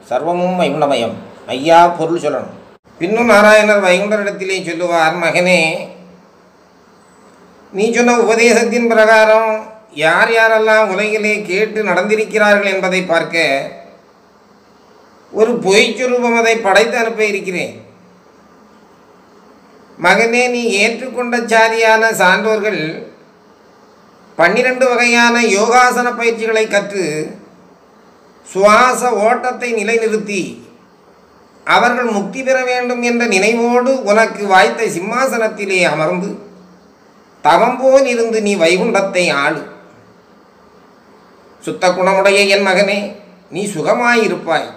சர்வமும் வைகுண்டமயம் ஐயா பொருள் சொல்லணும் பின்னும் நாராயணர் வைகுண்டரிடத்திலே சொல்லுவார் மகனே நீ சொன்ன உபதேசத்தின் பிரகாரம் யார் யாரெல்லாம் உலகிலே கேட்டு நடந்திருக்கிறார்கள் என்பதை பார்க்க ஒரு பொய்ச்சுரூபம் அதை படைத்து அனுப்ப இருக்கிறேன் மகனே நீ ஏற்றுக்கொண்ட சாதியான சான்றோர்கள் பன்னிரண்டு வகையான யோகாசன பயிற்சிகளை கற்று சுவாச ஓட்டத்தை நிலைநிறுத்தி அவர்கள் முக்தி பெற வேண்டும் என்ற நினைவோடு உனக்கு வாய்த்த சிம்மாசனத்திலே அமர்ந்து தவம் போல் இருந்து நீ வைகுண்டத்தை ஆளு சுத்த குணமுடைய என் மகனே நீ சுகமாயிருப்பாய்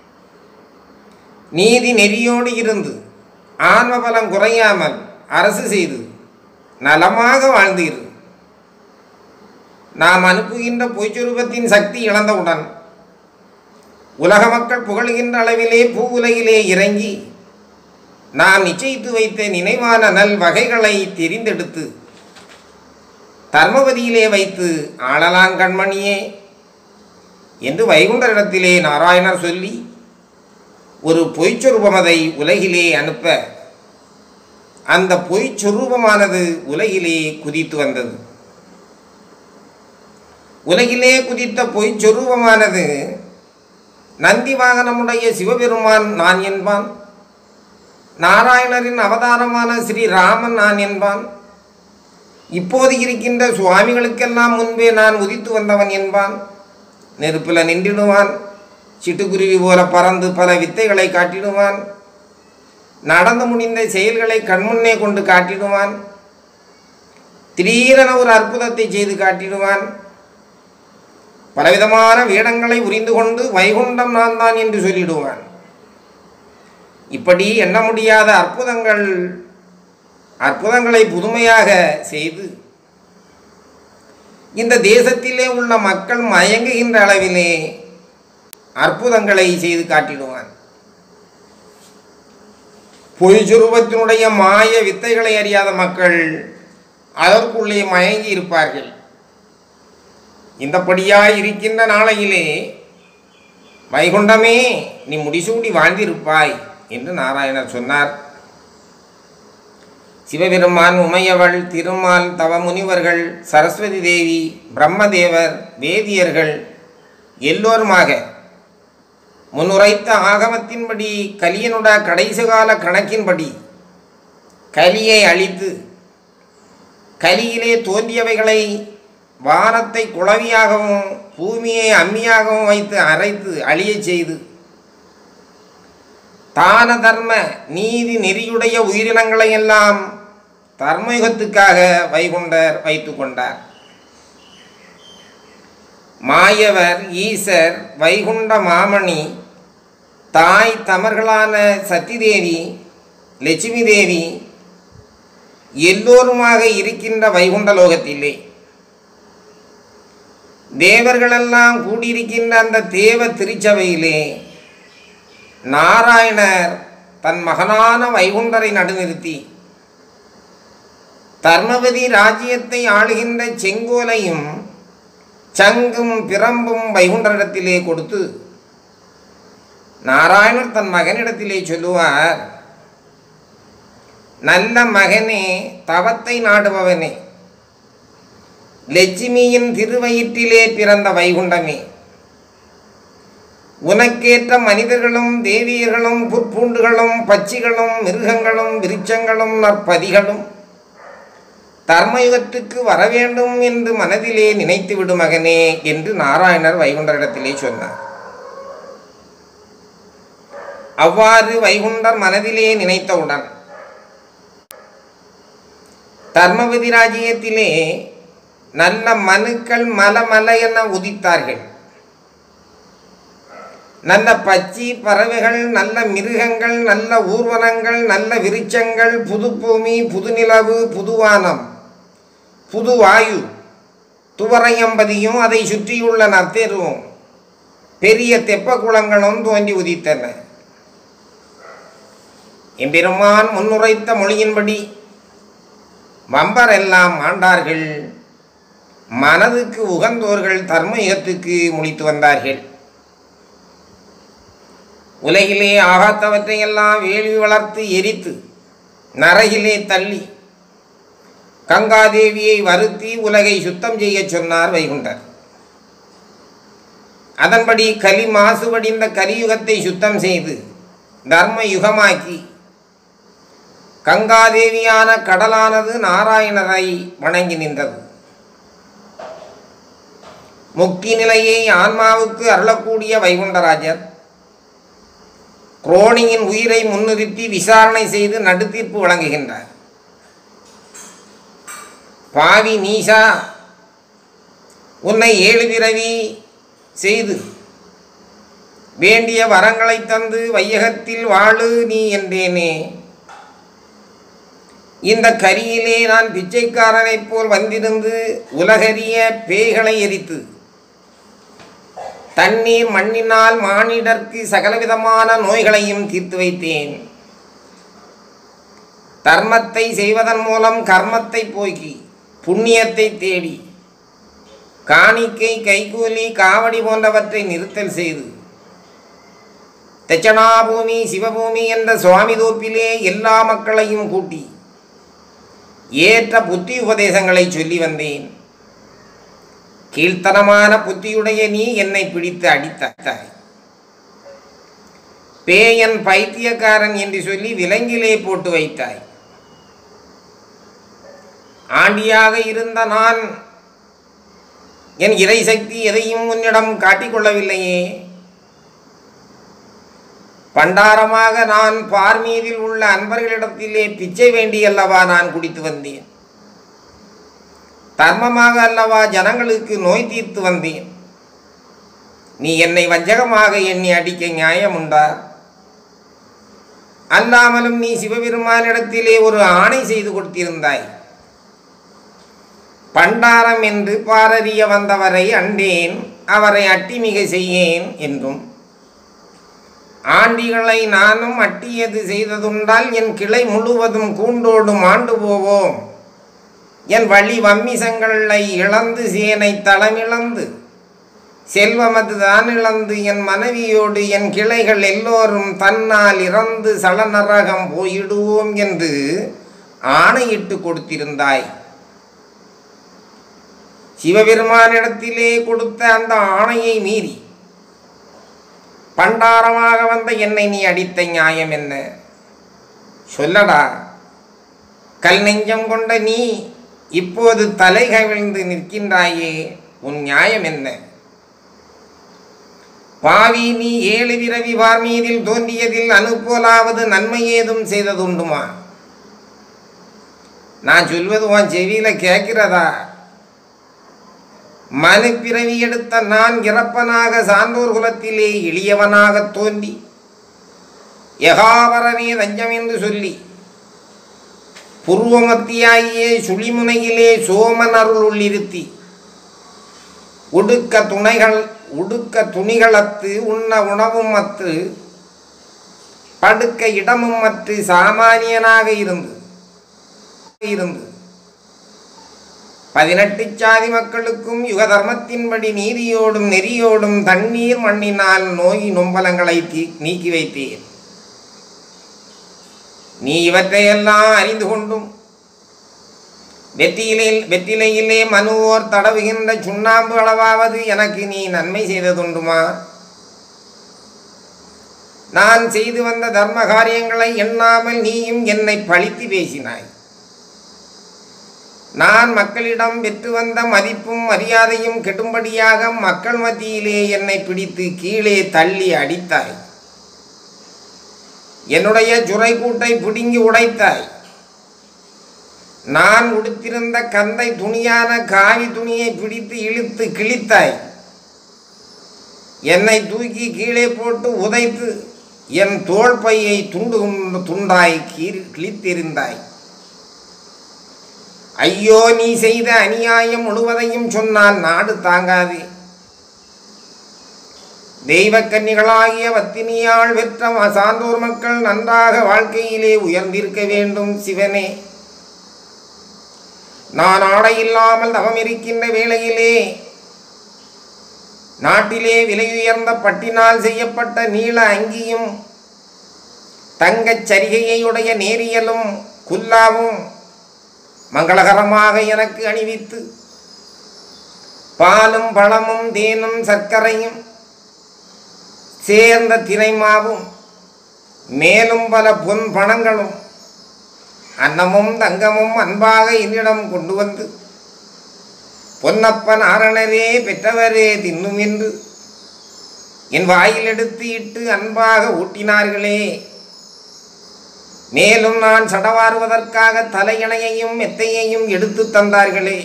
நீதி நெறியோடு இருந்து ஆன்மபலம் குறையாமல் அரசு செய்து நலமாக வாழ்ந்தீர் நாம் அனுப்புகின்ற பொய்ச்சுரூபத்தின் சக்தி இழந்தவுடன் உலக மக்கள் புகழ்கின்ற அளவிலே பூ உலகிலே இறங்கி நாம் நிச்சயித்து வைத்த நினைவான நல் வகைகளை தெரிந்தெடுத்து தர்மபதியிலே வைத்து ஆளலாங் கண்மணியே என்று வைகுண்டரிடத்திலே நாராயணர் சொல்லி ஒரு பொய்ச்சொரூபமதை உலகிலே அனுப்ப அந்த பொய்ச்சொரூபமானது உலகிலே குதித்து வந்தது உலகிலே குதித்த பொய்ச்சொரூபமானது நந்தி வாகனமுடைய சிவபெருமான் நான் என்பான் நாராயணரின் அவதாரமான ஸ்ரீராமன் நான் என்பான் இப்போது இருக்கின்ற சுவாமிகளுக்கெல்லாம் முன்பே நான் உதித்து வந்தவன் என்பான் நெருப்பில் நின்றிடுவான் சிட்டுக்குருவி போல பறந்து பல வித்தைகளை காட்டிடுவான் நடந்து முடிந்த செயல்களை கண்முன்னே கொண்டு காட்டிடுவான் திடீரென ஒரு அற்புதத்தை செய்து காட்டிடுவான் பலவிதமான வேடங்களை உரிந்து கொண்டு வைகுண்டம் நான் தான் என்று சொல்லிடுவான் இப்படி எண்ண முடியாத அற்புதங்கள் அற்புதங்களை புதுமையாக செய்து இந்த தேசத்திலே உள்ள மக்கள் மயங்குகின்ற அளவிலே அற்புதங்களை செய்து காட்டிடுவான் பொய் சுரூபத்தினுடைய மாய வித்தைகளை அறியாத மக்கள் அதற்குள்ளே மயங்கி இருப்பார்கள் இந்தபடியாய் இருக்கின்ற நாளையிலே வைகுண்டமே நீ முடிசூடி வாழ்ந்திருப்பாய் என்று நாராயணர் சொன்னார் சிவபெருமான் உமையவள் திருமால் தவ முனிவர்கள் சரஸ்வதி தேவி பிரம்மதேவர் வேதியர்கள் எல்லோருமாக முன்னுரைத்த ஆகமத்தின்படி கலியனுட கடைசி கால கணக்கின்படி கலியை அழித்து கலியிலே தோன்றியவைகளை வானத்தை குளவியாகவும் பூமியை அம்மியாகவும் வைத்து அரைத்து அழியச் செய்து தான தர்ம நீதி நெறியுடைய உயிரினங்களை எல்லாம் தர்மயுகத்துக்காக வைகுண்டர் வைத்து கொண்டார் மாயவர் ஈசர் வைகுண்ட மாமணி தாய் தமர்களான சத்திதேவி லட்சுமி தேவி எல்லோருமாக இருக்கின்ற வைகுண்ட லோகத்திலே தேவர்களெல்லாம் கூடியிருக்கின்ற அந்த தேவ திருச்சபையிலே நாராயணர் தன் மகனான வைகுண்டரை நடுநிறுத்தி தர்மபதி ராஜ்யத்தை ஆளுகின்ற செங்கோலையும் சங்கும் பிரம்பும் வைகுண்டரிடத்திலே கொடுத்து நாராயணர் தன் மகனிடத்திலே சொல்லுவார் நல்ல மகனே தவத்தை நாடுபவனே லட்சுமியின் திருவயிற்றிலே பிறந்த வைகுண்டமே உனக்கேற்ற மனிதர்களும் தேவியர்களும் புற்பூண்டுகளும் பச்சிகளும் மிருகங்களும் விருட்சங்களும் நற்பதிகளும் தர்மயுகத்துக்கு வர வேண்டும் என்று மனதிலே நினைத்து விடு மகனே என்று நாராயணர் வைகுண்டரிடத்திலே சொன்னார் அவ்வாறு வைகுண்டர் மனதிலே நினைத்தவுடன் தர்மபதி ராஜ்யத்திலே நல்ல மனுக்கள் மல மல என உதித்தார்கள் நல்ல பச்சி பறவைகள் நல்ல மிருகங்கள் நல்ல ஊர்வனங்கள் நல்ல விருட்சங்கள் புது பூமி புது நிலவு புதுவானம் புது வாயு துவரையம்பதியும் அதை சுற்றியுள்ள நத்தெருவும் பெரிய தெப்ப குளங்களும் தோன்றி உதித்தன எம்பெருமான் முன்னுரைத்த மொழியின்படி வம்பர் எல்லாம் ஆண்டார்கள் மனதுக்கு உகந்தோர்கள் தர்மயுகத்துக்கு முழித்து வந்தார்கள் உலகிலே ஆகாத்தவற்றையெல்லாம் வேள்வி வளர்த்து எரித்து நரகிலே தள்ளி கங்காதேவியை வருத்தி உலகை சுத்தம் செய்யச் சொன்னார் வைகுண்டர் அதன்படி கலி மாசுபடிந்த கலியுகத்தை சுத்தம் செய்து தர்ம யுகமாக்கி கங்காதேவியான கடலானது நாராயணரை வணங்கி நின்றது முக்தி நிலையை ஆன்மாவுக்கு அருளக்கூடிய வைகுண்டராஜர் குரோணியின் உயிரை முன்னிறுத்தி விசாரணை செய்து நடுத்தீர்ப்பு வழங்குகின்றார் பாவி நீசா உன்னை ஏழு பிறவி செய்து வேண்டிய வரங்களை தந்து வையகத்தில் வாழு நீ என்றேனே இந்த கரியிலே நான் பிச்சைக்காரனைப் போல் வந்திருந்து உலகறிய பேய்களை எரித்து தண்ணீர் மண்ணினால் மானிடர்க்கு சகலவிதமான நோய்களையும் தீர்த்து வைத்தேன் தர்மத்தை செய்வதன் மூலம் கர்மத்தை போக்கி புண்ணியத்தை தேடி காணிக்கை கைகூலி காவடி போன்றவற்றை நிறுத்தல் செய்து தட்சணாபூமி சிவபூமி என்ற சுவாமி தோப்பிலே எல்லா மக்களையும் கூட்டி ஏற்ற புத்தி உபதேசங்களை சொல்லி வந்தேன் கீழ்த்தனமான புத்தியுடைய நீ என்னை பிடித்து அடித்தாய் பேயன் பைத்தியக்காரன் என்று சொல்லி விலங்கிலே போட்டு வைத்தாய் ஆண்டியாக இருந்த நான் என் இறை சக்தி எதையும் உன்னிடம் காட்டிக்கொள்ளவில்லையே பண்டாரமாக நான் பார்மீதில் உள்ள அன்பர்களிடத்திலே பிச்சை வேண்டியல்லவா நான் குடித்து வந்தேன் தர்மமாக அல்லவா ஜனங்களுக்கு நோய் தீர்த்து வந்தேன் நீ என்னை வஞ்சகமாக எண்ணி அடிக்க நியாயம் உண்டா அல்லாமலும் நீ சிவபெருமானிடத்திலே ஒரு ஆணை செய்து கொடுத்திருந்தாய் பண்டாரம் என்று பாரறிய வந்தவரை அண்டேன் அவரை அட்டிமிகை செய்யேன் என்றும் ஆண்டிகளை நானும் அட்டியது செய்ததுண்டால் என் கிளை முழுவதும் கூண்டோடு மாண்டு போவோம் என் வழி வம்மிசங்களை இழந்து சேனை தளமிழந்து செல்வமது தான் இழந்து என் மனைவியோடு என் கிளைகள் எல்லோரும் தன்னால் இறந்து சலநரகம் போயிடுவோம் என்று ஆணையிட்டு கொடுத்திருந்தாய் சிவபெருமானிடத்திலே கொடுத்த அந்த ஆணையை மீறி பண்டாரமாக வந்த என்னை நீ அடித்த நியாயம் என்ன சொல்லடா கல் நெஞ்சம் கொண்ட நீ இப்போது தலை கவிழ்ந்து நிற்கின்றாயே உன் நியாயம் என்ன பாவி நீ ஏழு பிறவி வார்மீதில் தோன்றியதில் அனுப்போலாவது நன்மை ஏதும் செய்ததுண்டுமா நான் சொல்வது உன் செவியில கேட்கிறதா மனு பிறவி எடுத்த நான் இறப்பனாக சான்றோர் குலத்திலே எளியவனாக தோன்றி யகாவரனே தஞ்சம் என்று சொல்லி புருவமத்தியாகிய சுழிமுனையிலே சோமன் அருள் உள்ளிருத்தி உடுக்க துணைகள் உடுக்க துணிகளத்து உண்ண உணவும் மற்று படுக்க இடமும் மற்று சாமானியனாக இருந்து இருந்து பதினெட்டு சாதி மக்களுக்கும் யுக தர்மத்தின்படி நீதியோடும் நெறியோடும் தண்ணீர் மண்ணினால் நோய் நொம்பலங்களை தீ நீக்கி வைத்தேன் நீ இவற்றையெல்லாம் அறிந்து கொண்டும் வெற்றியிலே வெற்றிலையிலே மனுவோர் தடவுகின்ற சுண்ணாம்பு அளவாவது எனக்கு நீ நன்மை செய்ததுண்டுமா நான் செய்து வந்த தர்ம காரியங்களை எண்ணாமல் நீயும் என்னை பழித்து பேசினாய் நான் மக்களிடம் பெற்று வந்த மதிப்பும் மரியாதையும் கெடும்படியாக மக்கள் மத்தியிலே என்னை பிடித்து கீழே தள்ளி அடித்தாய் என்னுடைய சுரைக்கூட்டை பிடுங்கி உடைத்தாய் நான் உடுத்திருந்த கந்தை துணியான காவி துணியை பிடித்து இழுத்து கிழித்தாய் என்னை தூக்கி கீழே போட்டு உதைத்து என் தோள் பையை துண்டு துண்டாய் கீறி கிழித்தெறிந்தாய் ஐயோ நீ செய்த அநியாயம் முழுவதையும் சொன்னால் நாடு தாங்காது தெய்வக்கன்னிகளாகிய வத்தினியால் பெற்ற சான்றோர் மக்கள் நன்றாக வாழ்க்கையிலே உயர்ந்திருக்க வேண்டும் சிவனே நான் ஆடை இல்லாமல் தவம் இருக்கின்ற வேளையிலே நாட்டிலே விலையுயர்ந்த பட்டினால் செய்யப்பட்ட நீள அங்கியும் தங்கச் சரிகையுடைய நேரியலும் குல்லாவும் மங்களகரமாக எனக்கு அணிவித்து பாலும் பழமும் தேனும் சர்க்கரையும் சேர்ந்த திரைமாவும் மேலும் பல பொன் பணங்களும் அன்னமும் தங்கமும் அன்பாக என்னிடம் கொண்டு வந்து பொன்னப்பன் ஆரணரே பெற்றவரே தின்னும் என்று என் வாயில் எடுத்து இட்டு அன்பாக ஊட்டினார்களே மேலும் நான் சடவாறுவதற்காக தலையணையையும் மெத்தையையும் எடுத்து தந்தார்களே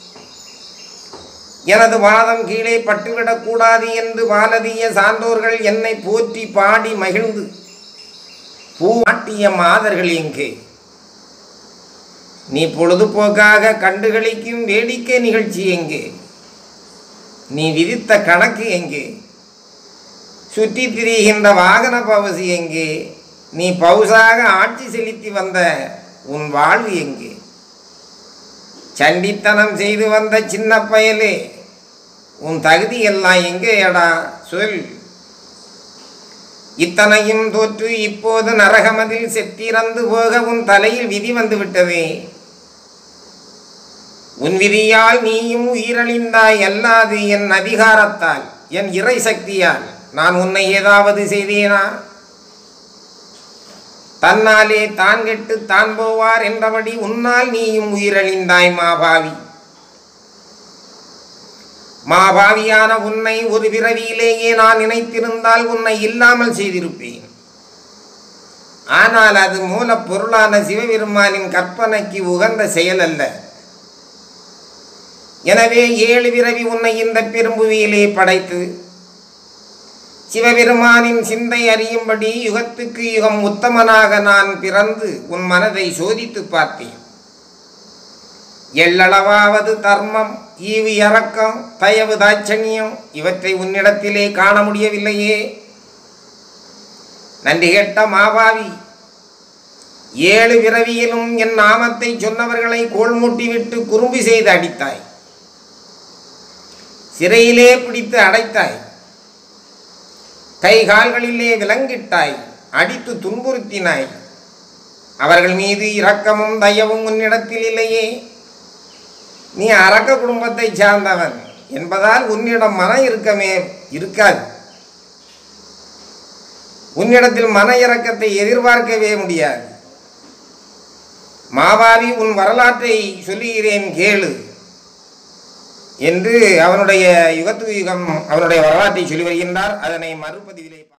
எனது வாதம் கீழே பட்டுவிடக்கூடாது என்று பாலதிய சான்றோர்கள் என்னை போற்றி பாடி மகிழ்ந்து பூவாட்டிய மாதர்கள் எங்கே நீ பொழுதுபோக்காக கண்டுகளிக்கும் வேடிக்கை நிகழ்ச்சி எங்கே நீ விதித்த கணக்கு எங்கே சுற்றி திரிகின்ற வாகன பவசி எங்கே நீ பவுசாக ஆட்சி செலுத்தி வந்த உன் வாழ்வு எங்கே சண்டித்தனம் செய்து வந்த சின்ன பயலே உன் தகுதி எல்லாம் எங்கேயடா சொல் இத்தனையும் தோற்று இப்போது நரகமதில் செத்திறந்து போக உன் தலையில் விதி வந்து விட்டதே உன் விதியால் நீயும் உயிரழிந்தாய் அல்லாது என் அதிகாரத்தால் என் இறை சக்தியால் நான் உன்னை ஏதாவது செய்தேனா தன்னாலே தான் கெட்டு தான் போவார் என்றபடி உன்னால் நீயும் உயிரழிந்தாய் மாபாவி மாபாவியான உன்னை ஒரு பிறவியிலேயே நான் நினைத்திருந்தால் உன்னை இல்லாமல் செய்திருப்பேன் ஆனால் அது மூலப்பொருளான சிவபெருமானின் கற்பனைக்கு உகந்த செயல் அல்ல எனவே ஏழு பிறவி உன்னை இந்த பெரும்புவியிலே படைத்து சிவபெருமானின் சிந்தை அறியும்படி யுகத்துக்கு யுகம் உத்தமனாக நான் பிறந்து உன் மனதை சோதித்து பார்த்தேன் எள்ளளவாவது தர்மம் ஈவு இறக்கம் தயவு தாட்சணியம் இவற்றை உன்னிடத்திலே காண முடியவில்லையே நன்றி கேட்ட மாபாவி ஏழு பிறவியிலும் என் நாமத்தை சொன்னவர்களை கோல் மூட்டிவிட்டு குறும்பு செய்து அடித்தாய் சிறையிலே பிடித்து அடைத்தாய் கை கால்களிலே விலங்கிட்டாய் அடித்து துன்புறுத்தினாய் அவர்கள் மீது இரக்கமும் தயவும் உன்னிடத்தில் இல்லையே நீ அரக்க குடும்பத்தை சார்ந்தவன் என்பதால் உன்னிடம் மன இருக்கமே இருக்காது உன்னிடத்தில் மன இறக்கத்தை எதிர்பார்க்கவே முடியாது மாபாவி உன் வரலாற்றை சொல்லுகிறேன் கேளு என்று அவனுடைய யுகத்து யுகம் அவனுடைய வரலாற்றை சொல்லி வருகின்றார் அதனை மறுபதிவிலே